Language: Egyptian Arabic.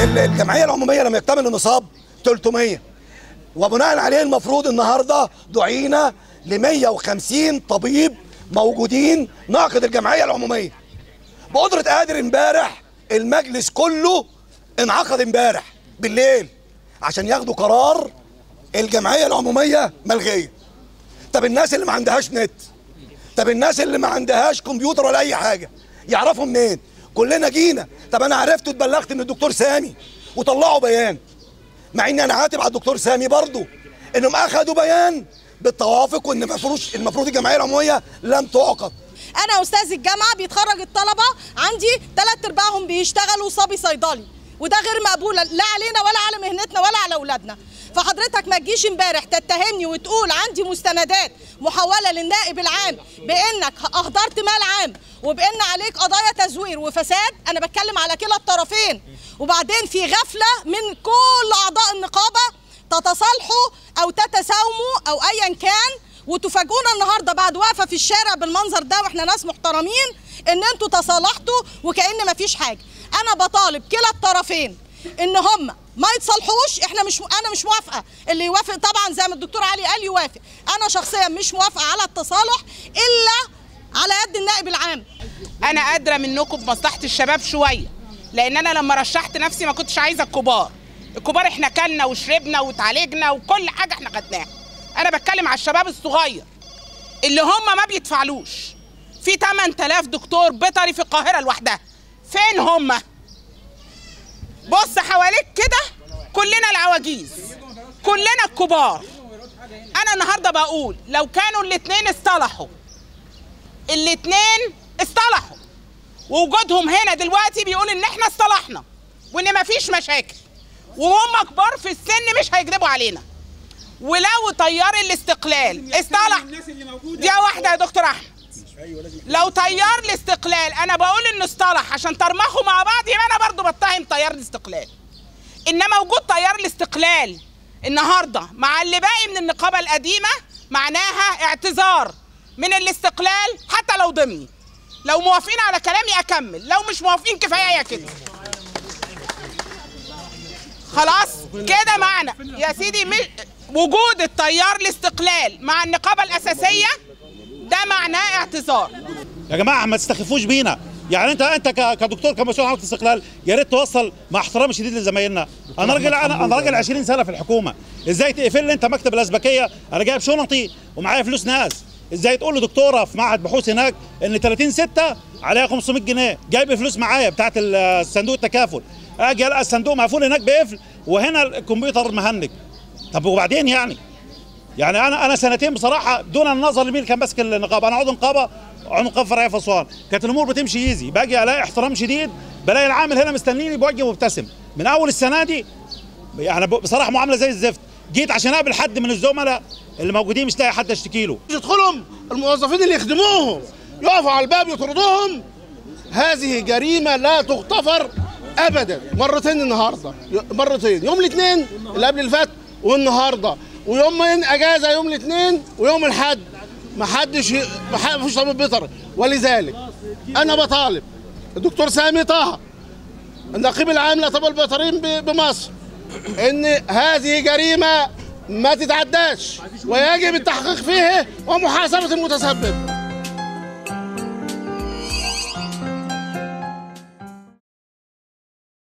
ال- الجمعيه العموميه لما يكتمل النصاب 300 وبناء عليه المفروض النهارده دعينا ل 150 طبيب موجودين ناقد الجمعيه العموميه بقدره قادر امبارح المجلس كله انعقد امبارح بالليل عشان ياخدوا قرار الجمعيه العموميه ملغيه طب الناس اللي ما عندهاش نت طب الناس اللي ما عندهاش كمبيوتر ولا اي حاجه يعرفوا منين كلنا جينا طب انا عرفت واتبلغت من الدكتور سامي وطلعوا بيان مع ان انا عاتب على الدكتور سامي برضه انهم اخذوا بيان بالتوافق وان المفروض المفروض الجمعيه العموميه لم تعقد انا استاذ الجامعه بيتخرج الطلبه عندي ثلاث ارباعهم بيشتغلوا صبي صيدلي وده غير مقبول لا علينا ولا على مهنتنا ولا على اولادنا فحضرتك ما تجيش امبارح تتهمني وتقول عندي مستندات محوله للنائب العام بانك اهدرت مال عام وبان عليك قضايا تزوير وفساد انا بتكلم على كلا الطرفين وبعدين في غفله من كل اعضاء النقابه تتصالحوا او تتساوموا او ايا كان وتفاجئونا النهارده بعد واقفه في الشارع بالمنظر ده واحنا ناس محترمين ان انتوا تصالحتوا وكأن مفيش حاجه انا بطالب كلا الطرفين ان هم ما يتصالحوش احنا مش انا مش موافقه اللي يوافق طبعا زي ما الدكتور علي قال يوافق انا شخصيا مش موافقه على التصالح الا على يد النائب العام انا قادره منكم بمصلحه الشباب شويه لان انا لما رشحت نفسي ما كنتش عايزه الكبار الكبار احنا كلنا وشربنا وتعالجنا وكل حاجه احنا خدناها انا بتكلم على الشباب الصغير اللي هم ما بيدفعلوش في 8000 دكتور بيطري في القاهره لوحدها فين هم بص حواليك كده كلنا العواجيز كلنا الكبار انا النهارده بقول لو كانوا الاثنين اصطلحوا الاثنين اصطلحوا ووجودهم هنا دلوقتي بيقول ان احنا اصطلحنا وان مفيش مشاكل وهم كبار في السن مش هيكذبوا علينا ولو طيار الاستقلال اصطلح دي واحده يا دكتور احمد لو طيار الاستقلال انا بقول انه اصطلح عشان ترمخوا مع بعض يبقى انا برضو بتهم طيار الاستقلال انما وجود طيار الاستقلال النهارده مع اللي باقي من النقابه القديمه معناها اعتذار من الاستقلال حتى لو ضمني لو موافقين على كلامي اكمل لو مش موافقين كفايه كده خلاص كده معنا يا سيدي مش وجود التيار الاستقلال مع النقابه الاساسيه ده معناه اعتذار يا جماعه ما تستخفوش بينا يعني انت انت ك- كدكتور كمسؤول عن وقت الاستقلال يا ريت توصل مع احترامي الشديد لزمايلنا انا راجل انا انا راجل 20 سنه في الحكومه ازاي تقفل لي انت مكتب الازبكيه انا جايب شنطي ومعايا فلوس ناس ازاي تقول لدكتوره في معهد بحوث هناك ان 30 6 عليها 500 جنيه جايب فلوس معايا بتاعت ال- صندوق التكافل اجي القى الصندوق مقفول هناك بقفل وهنا الكمبيوتر مهنج طب وبعدين يعني يعني انا انا سنتين بصراحه دون النظر لمين اللي كان ماسك النقابه انا عضو نقابه عضو نقابه فرعيه في اسوان كانت الامور بتمشي ايزي باجي الاقي احترام شديد بلاقي العامل هنا مستنيني بوجه مبتسم من اول السنه دي يعني بصراحه معامله زي الزفت جيت عشان اقابل حد من الزملاء اللي موجودين مش لاقي حد اشتكي له يدخلهم الموظفين اللي يخدموهم يقفوا على الباب يطردوهم هذه جريمه لا تغتفر ابدا مرتين النهارده مرتين يوم الاثنين اللي قبل اللي فات والنهارده ويومين اجازه يوم الاثنين ويوم الاحد ما حدش ي- ما ح- فيش طبيب بيطري ولذلك انا بطالب الدكتور سامي طه النقيب العام لطب البيطريين ب- بمصر ان هذه جريمه ما تتعداش ويجب التحقيق فيها ومحاسبه المتسبب